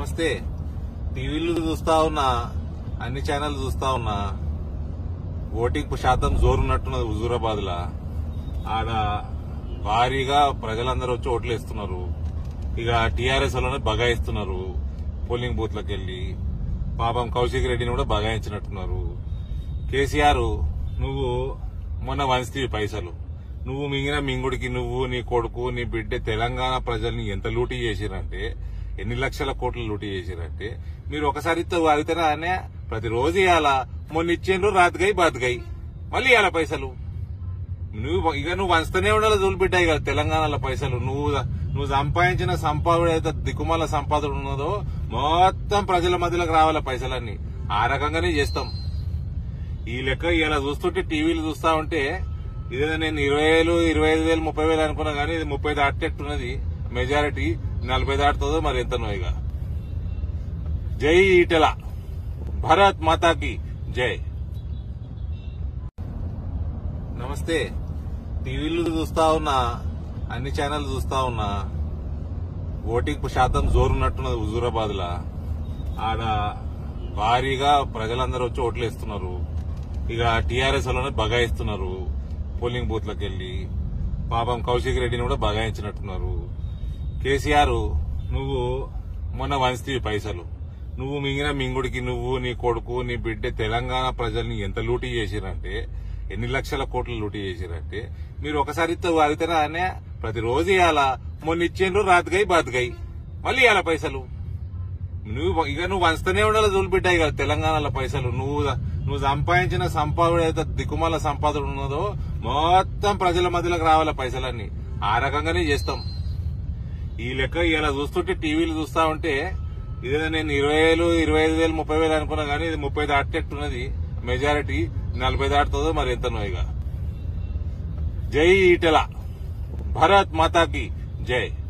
నమస్తే టీవీలు చూస్తా ఉన్నా అన్ని ఛానల్ చూస్తా ఉన్నా ఓటింగ్ శాతం జోరున్నట్టున్నది హుజూరాబాద్ లా ఆడ భారీగా ప్రజలందరూ వచ్చి ఓట్లు వేస్తున్నారు ఇక టీఆర్ఎస్ వాళ్ళని బగాయిస్తున్నారు పోలింగ్ బూత్లకు వెళ్లి పాపం కౌశిక్ రెడ్డిని కూడా బగాయించినట్టున్నారు కేసీఆర్ నువ్వు మొన్న వంచితివి పైసలు నువ్వు మింగిన మింగుడికి నువ్వు నీ కొడుకు నీ బిడ్డ తెలంగాణ ప్రజల్ని ఎంత లూటీ చేసిరంటే ఎన్ని లక్షల కోట్లు లూటీ చేసిరంటే మీరు ఒకసారి అడిగితేనే అనే ప్రతిరోజు ఇవాళ మొన్న ఇచ్చిండ్రు రాతికై బాతికై మళ్ళీ ఇవాళ పైసలు నువ్వు ఇక నువ్వు వంచుతూనే ఉండాలి చూలిపెట్టాయి కదా తెలంగాణలో పైసలు నువ్వు నువ్వు సంపాదించిన సంపాదన అయితే దిక్కుమాల సంపాదన ఉన్నదో మొత్తం ప్రజల మధ్యలోకి రావాలి పైసలన్నీ ఆ రకంగానే చేస్తాం ఈ లెక్క ఇలా చూస్తుంటే టీవీలు చూస్తా ఉంటే ఇదే నేను ఇరవై వేలు ఇరవై ఐదు వేలు ముప్పై వేలు అనుకున్నా కానీ ఇది ముప్పై దాటేట్టున్నది మెజారిటీ నలభై దాటుతుందో మరి ఎంతనో ఇక జై ఈటెల భరత్ మాతాకి జై నమస్తే టీవీలు చూస్తా ఉన్నా అన్ని ఛానల్ చూస్తా ఉన్నా ఓటింగ్ శాతం జోరున్నట్టున్నది హుజూరాబాద్ లా ఆడ భారీగా ప్రజలందరూ వచ్చి ఓట్లు వేస్తున్నారు ఇక టీఆర్ఎస్ వాళ్ళని బగాయిస్తున్నారు పోలింగ్ బూత్లకు వెళ్లి పాపం కౌశిక్ రెడ్డిని కూడా బగాయించినట్టున్నారు కేసీఆర్ నువ్వు మొన్న వంచితివి పైసలు నువ్వు మింగిన మింగుడికి నువ్వు నీ కొడుకు నీ బిడ్డ తెలంగాణ ప్రజల్ని ఎంత లూటీ చేసిరంటే ఎన్ని లక్షల కోట్లు లూటీ చేసిరంటే మీరు ఒకసారి అడిగితేనే అనే ప్రతిరోజు ఇవాళ మొన్న ఇచ్చిండ్రు రాతికై బాతికై మళ్ళీ ఇవాళ పైసలు నువ్వు ఇక నువ్వు వంచుతూనే ఉండాలి చూలిపెట్టాయి కదా తెలంగాణలో పైసలు నువ్వు నువ్వు సంపాదించిన సంపాదన అయితే దిక్కుమాల సంపాదన ఉన్నదో మొత్తం ప్రజల మధ్యలోకి రావాలి పైసలన్నీ ఆ రకంగానే చేస్తాం ఈ లెక్క ఇలా చూస్తుంటే టీవీలు చూస్తా ఉంటే ఇదే నేను ఇరవై వేలు ఇరవై ఐదు వేలు ముప్పై వేలు అనుకున్నా కానీ ఇది ముప్పై దాటేట్టున్నది మెజారిటీ నలభై దాటుతుందో మరి ఎంతనో ఇక జై ఈటెల భరత్ మాతాకి జై